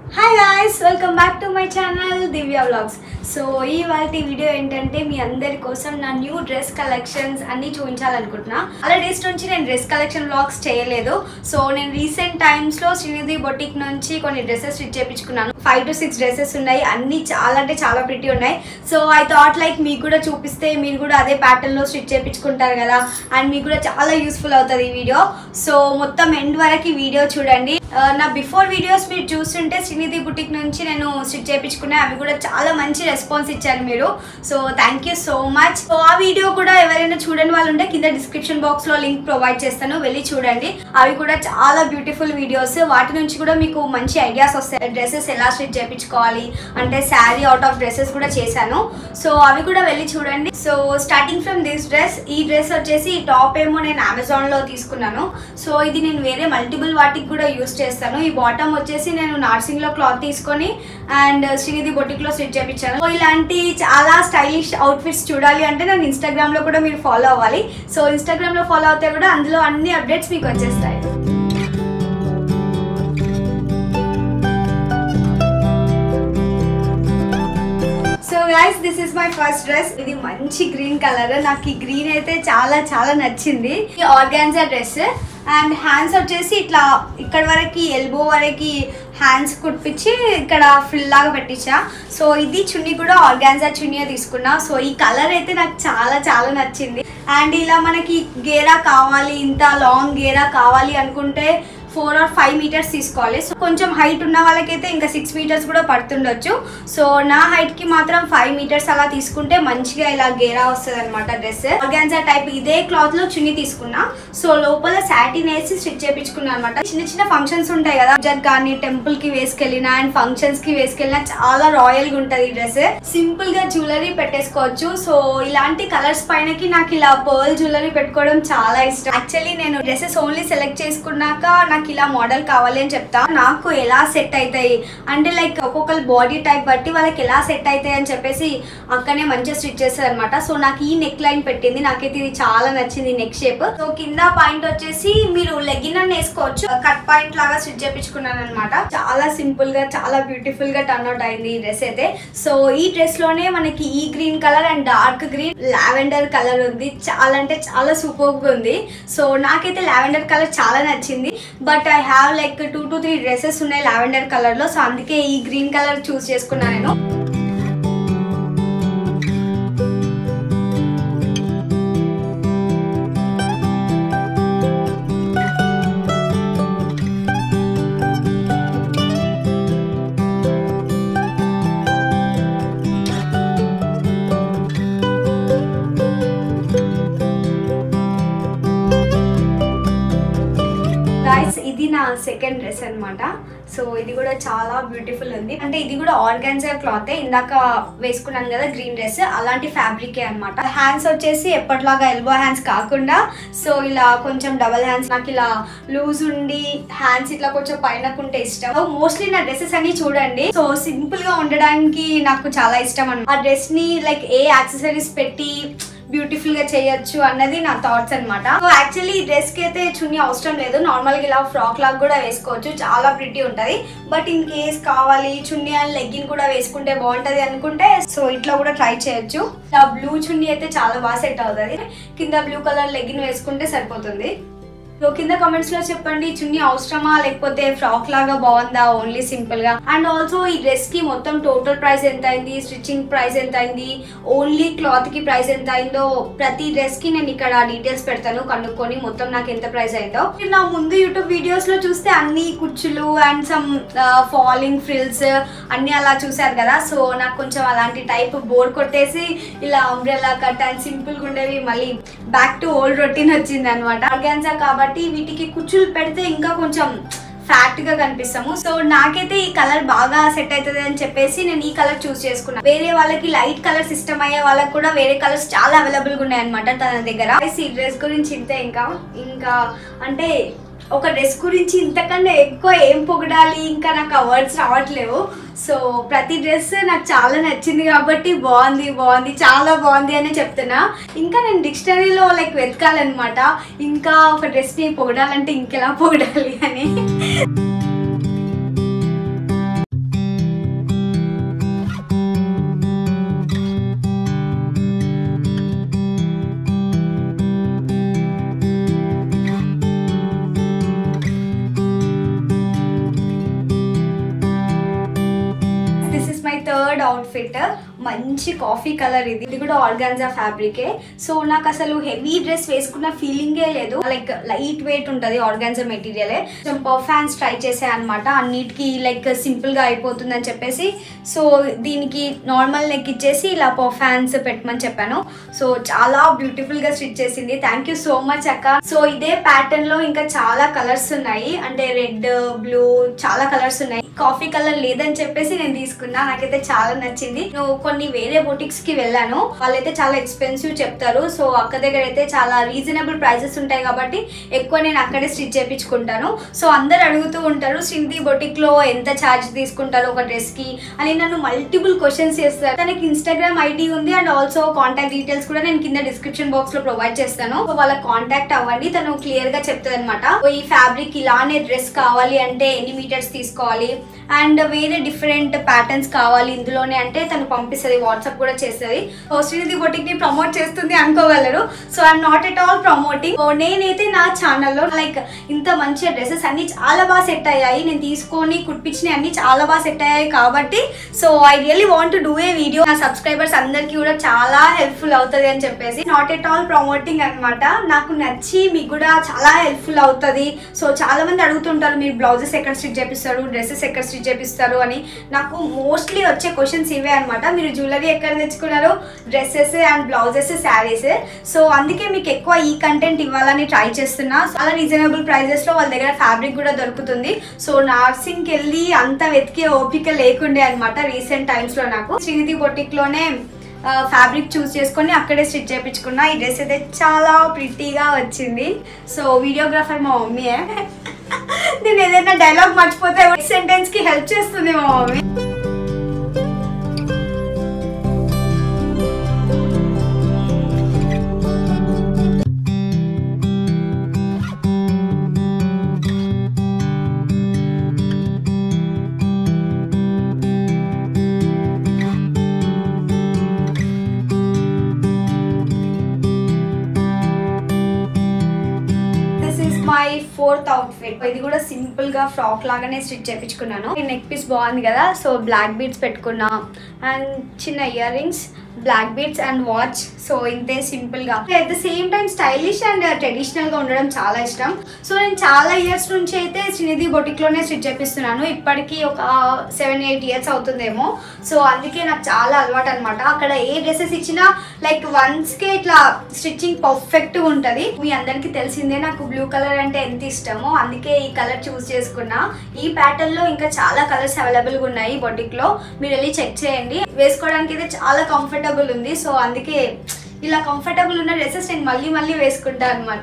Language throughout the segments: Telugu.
hi guys welcome back to my channel Divya vlogs so ఇవాళ వీడియో ఏంటంటే మీ అందరి కోసం నా న్యూ డ్రెస్ కలెక్షన్స్ అన్ని చూపించాలనుకుంటున్నా అలా డేస్ నుంచి నేను డ్రెస్ కలెక్షన్ వ్లాగ్స్ చేయలేదు సో నేను రీసెంట్ టైమ్స్లో శ్రీనిధి బొటిక్ నుంచి కొన్ని డ్రెస్సెస్ స్టిచ్ చేయించుకున్నాను ఫైవ్ టు సిక్స్ డ్రెస్సెస్ ఉన్నాయి అన్ని చాలా అంటే చాలా ప్రిటీ ఉన్నాయి సో ఐ థాట్ లైక్ మీకు కూడా చూపిస్తే మీరు కూడా అదే ప్యాటర్న్లో స్టిచ్ చేయించుకుంటారు కదా అండ్ మీకు కూడా చాలా యూస్ఫుల్ అవుతుంది ఈ వీడియో సో మొత్తం ఎండ్ వరకు ఈ వీడియో చూడండి ఆ, నా బిఫోర్ వీడియోస్ మీరు చూస్తుంటే శ్రీనిధి బుటిక్ నుంచి నేను స్టిచ్ చేయించుకున్నా అవి కూడా చాలా మంచి రెస్పాన్స్ ఇచ్చారు మీరు so thank you so much so ఆ వీడియో కూడా ఎవరైనా చూడని వాళ్ళు ఉంటే కింద డిస్క్రిప్షన్ బాక్స్ లో లింక్ ప్రొవైడ్ చేస్తాను వెళ్ళి చూడండి అవి కూడా చాలా బ్యూటిఫుల్ వీడియోస్ వాటి నుంచి కూడా మీకు మంచి ఐడియాస్ వస్తాయి డ్రెస్సెస్ ఎలా స్టిచ్ చేయించుకోవాలి అంటే శారీ అవుట్ ఆఫ్ డ్రెస్సెస్ కూడా చేశాను సో అవి కూడా వెళ్ళి చూడండి so starting from this dress ఈ డ్రెస్ వచ్చేసి ఈ టాప్ ఏమో నేను అమెజాన్ లో తీసుకున్నాను సో ఇది నేను వేరే మల్టిపుల్ వాటికి కూడా యూస్ చేస్తాను ఈ బాటమ్ వచ్చేసి నేను నార్సింగ్ లో క్లాత్ తీసుకొని అండ్ శ్రీనిధి బొటిక్ లో స్టిచ్ చేయించాను సో ఇలాంటి చాలా స్టైలిష్ అవుట్ఫిట్స్ చూడాలి అంటే నేను ఇన్స్టాగ్రామ్ లో కూడా మీరు ఫాలో అవ్వాలి సో ఇన్స్టాగ్రామ్ లో ఫాలో అవుతే కూడా అందులో అన్ని అప్డేట్స్ మీకు వచ్చేస్తాయి so guys this is my first dress ఇది మంచి గ్రీన్ కలర్ నాకు ఈ గ్రీన్ అయితే చాలా చాలా నచ్చింది ఈ ఆర్గాన్జా డ్రెస్ అండ్ హ్యాండ్స్ వచ్చేసి ఇట్లా ఇక్కడ వరకు ఎల్బో వరకు హ్యాండ్స్ కుట్టించి ఇక్కడ ఫిల్ లాగా పెట్టించా సో ఇది చున్నీ కూడా ఆర్గాన్జా చున్నీ తీసుకున్నా సో ఈ కలర్ అయితే నాకు చాలా చాలా నచ్చింది అండ్ ఇలా మనకి గేరా కావాలి ఇంత లాంగ్ గేరా కావాలి అనుకుంటే ఫోర్ ఆర్ ఫైవ్ మీటర్స్ తీసుకోవాలి సో కొంచెం హైట్ ఉన్న వాళ్ళకైతే ఇంకా సిక్స్ మీటర్స్ కూడా పడుతుండొచ్చు సో నా హైట్ కి మాత్రం ఫైవ్ మీటర్స్ అలా తీసుకుంటే మంచిగా ఇలా గేరా వస్తుంది అనమాట డ్రెస్ ఆర్గాన్జా టైప్ ఇదే క్లాత్ లో చున్నీ తీసుకున్నా సో లోపల సాటిన్ వేసి స్టిచ్ చేయించుకున్నా అనమాట చిన్న చిన్న ఫంక్షన్స్ ఉంటాయి కదా జడ్ కానీ టెంపుల్ కి వేసుకెళ్ళినా అండ్ ఫంక్షన్స్ కి వేసుకెళ్ళినా చాలా రాయల్ గా ఉంటది ఈ డ్రెస్ సింపుల్ గా జ్యువెలరీ పెట్టేసుకోవచ్చు సో ఇలాంటి కలర్స్ పైనకి నాకు ఇలా పర్ల్ జ్యువెలరీ పెట్టుకోవడం చాలా ఇష్టం యాక్చువల్లీ నేను డ్రెస్సెస్ ఓన్లీ సెలెక్ట్ చేసుకున్నాక నాకు ఇలా మోడల్ కావాలి అని చెప్తా నాకు ఎలా సెట్ అవుతాయి అంటే లైక్ ఒక్కొక్కరు బాడీ టైప్ బట్టి వాళ్ళకి ఎలా సెట్ అవుతాయి అని చెప్పేసి అక్కనే మంచిగా స్టిచ్ చేస్తారు అనమాట సో నాకు ఈ నెక్ లైన్ పెట్టింది నాకైతే ఇది చాలా నచ్చింది నెక్ షేప్ సో కింద పాయింట్ వచ్చేసి మీరు లెగిన్ అని వేసుకోవచ్చు కట్ పాయింట్ లాగా స్టిచ్ చేపించుకున్నాను అనమాట చాలా సింపుల్ గా చాలా బ్యూటిఫుల్ గా టర్న్ అవుట్ అయింది ఈ డ్రెస్ అయితే సో ఈ డ్రెస్ లోనే మనకి ఈ green colour and dark green lavender colour ఉంది చాలా అంటే చాలా సూపర్ గా ఉంది సో నాకైతే లావెండర్ కలర్ చాలా నచ్చింది but I have like two to three dresses ఉన్నాయి లావెండర్ కలర్ లో సో అందుకే ఈ గ్రీన్ కలర్ చూస్ చేసుకున్నాను నేను గైస్ ఇది నా సెకండ్ డ్రెస్ అన్నమాట సో ఇది కూడా చాలా బ్యూటిఫుల్ ఉంది అంటే ఇది కూడా ఆర్గాన్జా క్లాత్ ఇందాక వేసుకున్నాను కదా గ్రీన్ డ్రెస్ అలాంటి ఫ్యాబ్రికే అన్నమాట హ్యాండ్స్ వచ్చేసి ఎప్పటిలాగా ఎల్బో హ్యాండ్స్ కాకుండా సో ఇలా కొంచెం డబల్ హ్యాండ్స్ నాకు ఇలా లూజ్ ఉండి హ్యాండ్స్ ఇట్లా కొంచెం పైనకుంటే ఇష్టం సో మోస్ట్లీ నా డ్రెస్సెస్ అన్ని చూడండి సో సింపుల్ గా ఉండడానికి నాకు చాలా ఇష్టం అన్నమాట ఆ డ్రెస్ ని లైక్ ఏ యాక్సెసరీస్ పెట్టి బ్యూటిఫుల్ గా చేయొచ్చు అన్నది నా థాట్స్ అనమాట సో యాక్చువల్లీ ఈ డ్రెస్ కి అయితే చున్నీ అవసరం లేదు నార్మల్ గా ఇలా ఫ్రాక్ లాగా కూడా వేసుకోవచ్చు చాలా ప్రిటీ ఉంటది బట్ ఇన్ కేస్ కావాలి చున్నీ అండ్ లెగ్గిన్ కూడా వేసుకుంటే బాగుంటది అనుకుంటే సో ఇట్లా కూడా ట్రై చేయొచ్చు ఇలా బ్లూ చున్నీ అయితే చాలా బాగా సెట్ అవుతుంది కింద బ్లూ కలర్ లెగ్గిన్ వేసుకుంటే సరిపోతుంది సో కింద కమెంట్స్ లో చెప్పండి చున్నీ అవసరమా లేకపోతే ఫ్రాక్ లాగా బాగుందా ఓన్లీ సింపుల్ గా అండ్ ఆల్సో ఈ డ్రెస్ కి మొత్తం టోటల్ ప్రైస్ ఎంత అయింది స్టిచ్చింగ్ ప్రైస్ ఎంత అయింది ఓన్లీ క్లాత్ కి ప్రైస్ ఎంత అయిందో ప్రతి డ్రెస్ కి నేను ఇక్కడ డీటెయిల్స్ పెడతాను కనుక్కొని మొత్తం నాకు ఎంత ప్రైస్ అయిందో మీరు నా ముందు యూట్యూబ్ వీడియోస్ లో చూస్తే అన్ని కుచ్చులు అండ్ సమ్ ఫాలింగ్ ఫ్రిల్స్ అన్ని అలా చూసారు కదా సో నాకు కొంచెం అలాంటి టైప్ బోర్డ్ కొట్టేసి ఇలా అంబ్రెలా కట్ అండ్ సింపుల్ గా ఉండేవి మళ్ళీ బ్యాక్ టు ఓల్డ్ రొటీన్ వచ్చింది అనమాట ఆర్గాన్జా కాబట్టి వీటికి కుచ్చులు పెడితే ఇంకా కొంచెం ఫ్యాక్ట్ గా కనిపిస్తాము సో నాకైతే ఈ కలర్ బాగా సెట్ అవుతుంది అని చెప్పేసి నేను ఈ కలర్ చూస్ చేసుకున్నా వేరే వాళ్ళకి లైట్ కలర్స్ ఇష్టం అయ్యే వాళ్ళకి కూడా వేరే కలర్స్ చాలా అవైలబుల్ గా ఉన్నాయి అనమాట తన దగ్గర ఈ డ్రెస్ గురించి ఇంతే ఇంకా ఇంకా అంటే ఒక డ్రెస్ గురించి ఇంతకన్నా ఎక్కువ ఏం పొగడాలి ఇంకా నాకు ఆ వర్డ్స్ రావట్లేవు సో ప్రతి డ్రెస్ నాకు చాలా నచ్చింది కాబట్టి బాగుంది బాగుంది చాలా బాగుంది అని చెప్తున్నా ఇంకా నేను డిక్షనరీలో లైక్ వెతకాలన్నమాట ఇంకా ఒక డ్రెస్ని పొగడాలంటే ఇంకెలా పొగడాలి అని అవుట్ఫిట్ మంచి కాఫీ కలర్ ఇది ఇది కూడా ఆర్గాన్జా ఫ్యాబ్రికే సో నాకు అసలు హెవీ డ్రెస్ వేసుకున్న ఫీలింగే లేదు లైక్ లైట్ వెయిట్ ఉంటుంది ఆర్గాన్జా మెటీరియలే కొంచెం పర్ఫాన్స్ ట్రై చేసే అనమాట అన్నిటికీ లైక్ సింపుల్గా అయిపోతుంది అని చెప్పేసి సో దీనికి నార్మల్ నెక్ ఇచ్చేసి ఇలా పర్ఫాన్స్ పెట్టమని చెప్పాను సో చాలా బ్యూటిఫుల్గా స్టిచ్ చేసింది థ్యాంక్ యూ సో మచ్ అక్క సో ఇదే ప్యాటర్న్ లో ఇంకా చాలా కలర్స్ ఉన్నాయి అంటే రెడ్ బ్లూ చాలా కలర్స్ ఉన్నాయి కాఫీ కలర్ లేదని చెప్పేసి నేను తీసుకున్నా నాకైతే చాలా నచ్చింది నేను కొన్ని వేరే బొటిక్స్ కి వెళ్ళాను వాళ్ళైతే చాలా ఎక్స్పెన్సివ్ చెప్తారు సో అక్క దగ్గర అయితే చాలా రీజనబుల్ ప్రైసెస్ ఉంటాయి కాబట్టి ఎక్కువ నేను అక్కడే స్టిచ్ చేయించుకుంటాను సో అందరు అడుగుతూ ఉంటారు శ్రీనిధి బొటిక్ లో ఎంత ఛార్జ్ తీసుకుంటారు ఒక డ్రెస్ కి అని నన్ను మల్టిపుల్ క్వశ్చన్స్ చేస్తారు తనకి ఇన్స్టాగ్రామ్ ఐడి ఉంది అండ్ ఆల్సో కాంటాక్ట్ డీటెయిల్స్ కూడా నేను కింద డిస్క్రిప్షన్ బాక్స్ లో ప్రొవైడ్ చేస్తాను సో వాళ్ళ కాంటాక్ట్ అవ్వండి తను క్లియర్ గా చెప్తుంది అనమాట ఈ ఫ్యాబ్రిక్ ఇలానే డ్రెస్ కావాలి అంటే ఎన్ని మీటర్స్ తీసుకోవాలి అండ్ వేరే డిఫరెంట్ ప్యాటర్న్స్ కావాలి ఇందులోనే అంటే తను పంపిస్తుంది వాట్సాప్ కూడా చేస్తుంది సో శ్రీనిధి బొటిక్ ని ప్రమోట్ చేస్తుంది అనుకోగలరు so I'm not at all promoting నేనైతే నా ఛానల్లో లైక్ ఇంత మంచి డ్రెస్సెస్ అన్ని చాలా బాగా సెట్ అయ్యాయి నేను తీసుకొని కుట్టించినవి అన్ని చాలా బాగా సెట్ అయ్యాయి కాబట్టి so I really want to do a video నా సబ్స్క్రైబర్స్ అందరికీ కూడా చాలా హెల్ప్ఫుల్ అవుతుంది అని చెప్పేసి నాట్ ఎట్ ఆల్ ప్రమోటింగ్ అనమాట నాకు నచ్చి మీకు కూడా చాలా హెల్ప్ఫుల్ అవుతుంది సో చాలా మంది అడుగుతుంటారు మీరు బ్లౌజెస్ ఎక్కడ స్టిచ్ చేపిస్తారు డ్రెస్సెస్ ఎక్కడ స్టిచ్ చేపిస్తారు అని నాకు మోస్ట్లీ వచ్చే క్వశ్చన్స్ ఇవే అనమాట మీరు జ్యువెలరీ ఎక్కడ తెచ్చుకున్నారు dresses and blouses saris so అందుకే మీకు ఎక్కువ ఈ కంటెంట్ ఇవ్వాలని ట్రై చేస్తున్నా చాలా రీజనబుల్ ప్రైజెస్ లో వాళ్ళ దగ్గర ఫ్యాబ్రిక్ కూడా దొరుకుతుంది సో నార్సింగ్కి వెళ్ళి అంత వెతికే ఓపిక లేకుండే అనమాట రీసెంట్ టైమ్స్ లో నాకు శ్రీనిధి బొటిక్ లోనే ఫ్యాబ్రిక్ చూస్ చేసుకొని అక్కడే స్టిచ్ చేయించుకున్నా ఈ డ్రెస్ అయితే చాలా ప్రిటీగా వచ్చింది సో వీడియోగ్రాఫర్ మా మమ్మీయే నేను ఏదైనా డైలాగ్ మర్చిపోతే సెంటెన్స్ కి హెల్ప్ చేస్తుంది మా mummy this is my fourth outfit ఇది కూడా సింపుల్ గా ఫ్రాక్ లాగానే స్టిచ్ చేయించుకున్నాను నెక్ పీస్ బాగుంది కదా సో బ్లాక్ బీడ్స్ పెట్టుకున్నా అండ్ చిన్న ear rings black beads and watch so ఇంతే సింపుల్ గా at the same time stylish and traditional గా ఉండడం చాలా ఇష్టం సో నేను చాలా ఇయర్స్ నుంచి అయితే శ్రీనిధి బొటిక్ లోనే స్టిచ్ చేపిస్తున్నాను ఇప్పటికీ ఒక సెవెన్ ఎయిట్ ఇయర్స్ అవుతుందేమో సో అందుకే నాకు చాలా అలవాటు అనమాట అక్కడ ఏ డ్రెస్సెస్ ఇచ్చినా లైక్ వన్స్ కే ఇట్లా స్టిచ్చింగ్ పర్ఫెక్ట్ ఉంటది మీ అందరికీ తెలిసిందే నాకు బ్లూ కలర్ అంటే ఎంత ఇష్టమో అందుకే ఈ కలర్ చూస్ చేసుకున్నా ఈ ప్యాటర్న్ లో ఇంకా చాలా కలర్స్ అవైలబుల్ గా ఉన్నాయి బొటిక్ లో మీరు వెళ్ళి చెక్ చేయండి వేసుకోవడానికి అయితే చాలా కంఫర్టబుల్ ఉంది సో అందుకే ఇలా కంఫర్టబుల్ ఉన్న డ్రెస్సెస్ నేను మళ్ళీ మళ్ళీ వేసుకుంటా అనమాట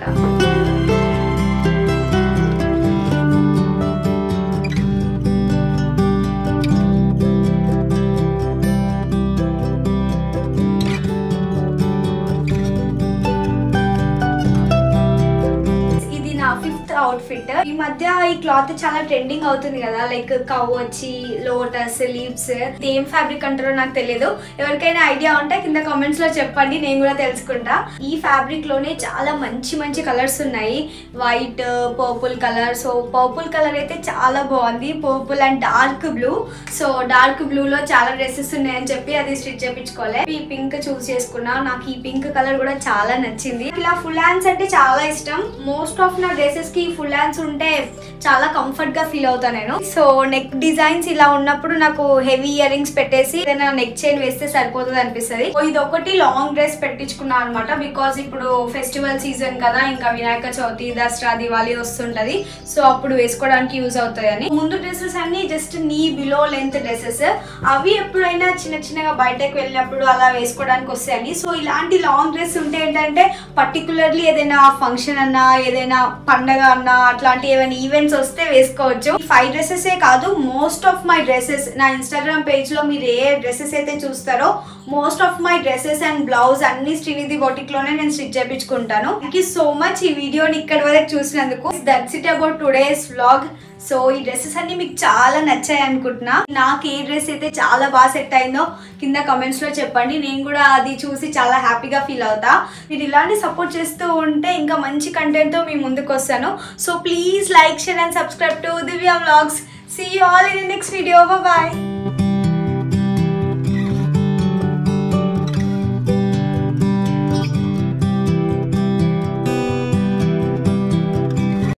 ఇది నా ఫిఫ్త్ అవుట్ఫిట్ ఈ మధ్య ఈ క్లాత్ చాలా ట్రెండింగ్ అవుతుంది కదా లైక్ కవ్ వచ్చి లోటస్ లీవ్స్ ఏం ఫ్యాబ్రిక్ అంటారో నాకు తెలియదు ఎవరికైనా ఐడియా ఉంటే కింద కామెంట్స్ లో చెప్పండి నేను కూడా తెలుసుకుంటా ఈ ఫ్యాబ్రిక్ లోనే చాలా మంచి మంచి కలర్స్ ఉన్నాయి white purple colour so purple colour అయితే చాలా బాగుంది purple and dark blue so dark blue లో చాలా డ్రెస్సెస్ ఉన్నాయని చెప్పి అది స్టిచ్ చేయించుకోవాలి ఈ పింక్ చూస్ చేసుకున్నా నాకు ఈ పింక్ కలర్ కూడా చాలా నచ్చింది ఇలా ఫుల్ హ్యాండ్స్ అంటే చాలా ఇష్టం మోస్ట్ ఆఫ్ నా డ్రెస్సెస్ కి ఫుల్ హ్యాండ్స్ ఉంటే చాలా కంఫర్ట్ గా ఫీల్ అవుతాను నేను సో నెక్ డిజైన్స్ ఇలా ఉన్నప్పుడు నాకు హెవీ ఇయర్ రింగ్స్ పెట్టేసి ఏదైనా నెక్ చైన్ వేస్తే సరిపోతుంది అనిపిస్తుంది సో ఇది ఒకటి లాంగ్ డ్రెస్ పెట్టించుకున్నాను అనమాట బికాస్ ఇప్పుడు ఫెస్టివల్ సీజన్ కదా ఇంకా వినాయక చవితి దసరా దివాళీ వస్తుంటది సో అప్పుడు వేసుకోవడానికి యూజ్ అవుతాయి అని ముందు డ్రెస్సెస్ అన్ని జస్ట్ నీ బిలో లెంత్ డ్రెస్సెస్ అవి ఎప్పుడైనా చిన్న చిన్నగా బయటకు వెళ్ళినప్పుడు అలా వేసుకోవడానికి వస్తాయని సో ఇలాంటి లాంగ్ డ్రెస్ ఉంటే ఏంటంటే పర్టికులర్లీ ఏదైనా ఫంక్షన్ అన్నా ఏదైనా పండగ అన్నా అట్లాంటి ఏమైనా ఈవెంట్స్ వస్తే వేసుకోవచ్చు ఈ ఫైవ్ డ్రెస్సెస్ కాదు మోస్ట్ ఆఫ్ మై డ్రెస్సెస్ నా ఇన్స్టాగ్రామ్ పేజ్ లో మీరు ఏ డ్రెస్సెస్ అయితే చూస్తారో most of my dresses and blouse అన్ని శ్రీనిధి బొటిక్ లోనే నేను స్టిచ్ చేయించుకుంటాను థ్యాంక్ యూ సో మచ్ ఈ వీడియోని ఇక్కడ వరకు చూసినందుకు that's it about today's vlog so ఈ డ్రెస్సెస్ అన్ని మీకు చాలా నచ్చాయి అనుకుంటున్నా నాకు ఏ డ్రెస్ అయితే చాలా బాగా సెట్ అయిందో కింద కమెంట్స్ లో చెప్పండి నేను కూడా అది చూసి చాలా హ్యాపీగా ఫీల్ అవుతా మీరు ఇలాంటి సపోర్ట్ చేస్తూ ఉంటే ఇంకా మంచి కంటెంట్ తో మీ ముందుకు వస్తాను so please like share and subscribe to Divya vlogs see all in next video bye